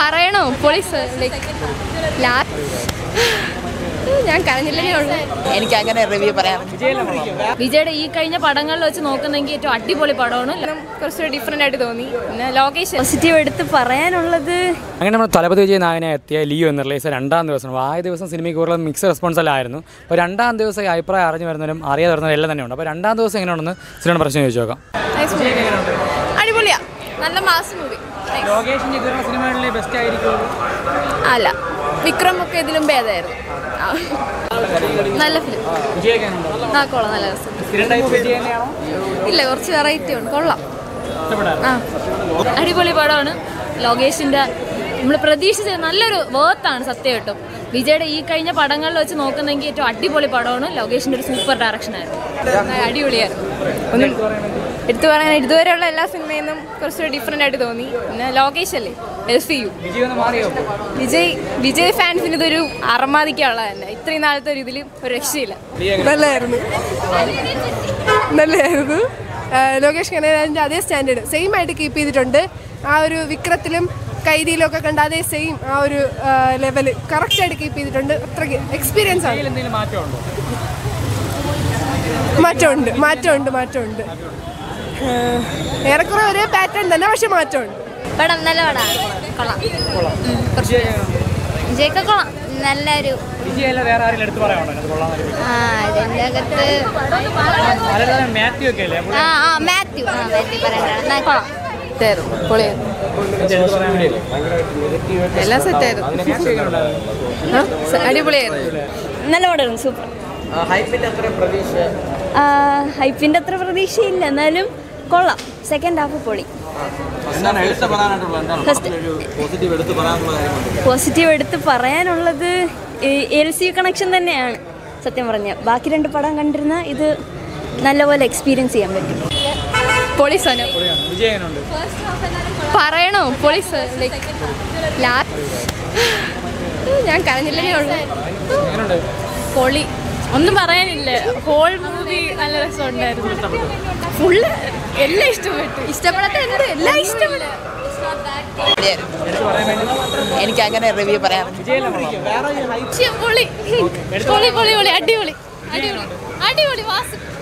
പറയണോ പോളീസ് ലാ ഞാൻ കരഞ്ഞില്ലേ ഉള്ളൂ എനിക്ക് അങ്ങനെ റിവ്യൂ പറയാൻ വിജയുടെ ഈ കഴിഞ്ഞ പടങ്ങളിൽ വെച്ച് നോക്കുന്നെങ്കിൽ ഏറ്റവും അടിപൊളി പടമാണ് കുറച്ച് ഡിഫറെൻ്റ് ആയിട്ട് തോന്നി പിന്നെ ലൊക്കേഷൻ പോസിറ്റീവ് എടുത്ത് പറയാനുള്ളത് അങ്ങനെ നമ്മൾ തലപതി വിജയ് നായകനെ എത്തിയ ലിയോ എന്ന് റിലീസ് രണ്ടാം ദിവസം ആദ്യ ദിവസം സിനിമയ്ക്ക് കൂടുതൽ മിക്സ് റെസ്പോൺസ് അല്ലായിരുന്നു അപ്പോൾ രണ്ടാം ദിവസം ഈ അഭിപ്രായം അറിഞ്ഞു വരുന്നവരും അറിയാതെ വരുന്നവരും എല്ലാം തന്നെയുണ്ട് അപ്പോൾ രണ്ടാം ദിവസം എങ്ങനെയാണെന്ന് സിനിമ പ്രശ്നം ചോദിച്ചു നോക്കാം അടിപൊളിയാ നല്ല മാസ് മൂവി സിനിമകളിലെ ബെസ്റ്റ് ആയിരിക്കും അല്ല വിക്രം ഒക്കെ ഇതിലും ഭേദമായിരുന്നു ആ. നല്ല ഫിലിം ആ കൊള്ളാം നല്ല രസം ഇല്ല കുറച്ച് വെറൈറ്റി ഉണ്ട് കൊള്ളാം ആ അടിപൊളി പടമാണ് ലോകേഷിന്റെ നമ്മൾ പ്രതീക്ഷിച്ച നല്ലൊരു വേർത്താണ് സത്യമായിട്ടും വിജയുടെ ഈ കഴിഞ്ഞ പടങ്ങളിൽ വെച്ച് നോക്കുന്നെങ്കിൽ ഏറ്റവും അടിപൊളി പടമാണ് ലോകേഷിന്റെ ഒരു സൂപ്പർ ഡയറക്ഷൻ ആയിരുന്നു നല്ല അടിപൊളിയായിരുന്നു ഒന്നും എടുത്തു പറയാൻ ഇതുവരെയുള്ള എല്ലാ സിനിമയിൽ നിന്നും കുറച്ച് ഡിഫറെൻ്റ് ആയിട്ട് തോന്നി പിന്നെ ലോകേഷ് അല്ലേ എസ് യു വിജയ് വിജയ് ഫാൻസിന് ഇതൊരു അറമാദിക്കാനുള്ള തന്നെ ഇത്രയും നാളത്തെ ഒരു ഇതിൽ ഒരു രക്ഷയില്ല നല്ലതായിരുന്നു നല്ലതായിരുന്നു ആ, ലോകേഷ് കനകരാജിൻ്റെ അതേ സ്റ്റാൻഡേർഡ് സെയിം ആയിട്ട് കീപ്പ് ചെയ്തിട്ടുണ്ട് ആ ഒരു വിക്രത്തിലും കൈദിയിലും ഒക്കെ കണ്ട അതേ സെയിം ആ ഒരു ലെവൽ കറക്റ്റായിട്ട് കീപ്പ് ചെയ്തിട്ടുണ്ട് അത്രയ്ക്ക് എക്സ്പീരിയൻസ് ആണ് മാറ്റമുണ്ട് മാറ്റമുണ്ട് മാറ്റമുണ്ട് ആ, ഏറെക്കുറെ ഒരേ പാറ്റേൺ തന്നെ പക്ഷെ മാറ്റമുണ്ട് പടം നല്ല പടമാണ് കൊള്ളാം ഉം, കുറച്ച് വിജയൊക്കെ കൊള്ളാം നല്ലൊരു വേറെ ആരെങ്കിലും എടുത്ത് പറയാനുണ്ടോ ആ ഇതിൻ്റെ അകത്ത് മാത്യു ഒക്കെ അല്ലേ ആ ആ മാത്യു ആ മാത്യു പറയണ്ടാണ് കൊള്ളാം പൊളിയായിരുന്നു എല്ലാം സെറ്റായിരുന്നു അടിപൊളിയായിരുന്നു നല്ല പടമായിരുന്നു സൂപ്പർ ഹൈപ്പിന്റെ അത്ര പ്രതീക്ഷയില്ല എന്നാലും കൊള്ളാം സെക്കൻഡ് ഹാഫ് പൊളി പോസിറ്റീവ് എടുത്ത് പറയാനുള്ളത് എൽ സി കണക്ഷൻ തന്നെയാണ് സത്യം പറഞ്ഞ ബാക്കി രണ്ട് പടം കണ്ടിരുന്ന ഇത് നല്ലപോലെ എക്സ്പീരിയൻസ് ചെയ്യാൻ പറ്റും പോളീസാണ് പറയണോ പോളീസ് ലാ ഞാൻ കരഞ്ഞില്ലേ ഉള്ളൂ പൊളി ഒന്നും പറയാനില്ല ഹോൾ മൂവി നല്ല രസമുണ്ടായിരുന്നു ഫുള്ള് എല്ലാം ഇഷ്ടപ്പെട്ടു ഇഷ്ടപ്പെടാത്ത എന്ത് എല്ലാം ഇഷ്ടപ്പെട്ടു എനിക്ക് അങ്ങനെ റിവ്യൂ പറയാൻ പൊളി പൊളി പൊളി പൊളി അടിപൊളി അടിപൊളി അടിപൊളി വാസ്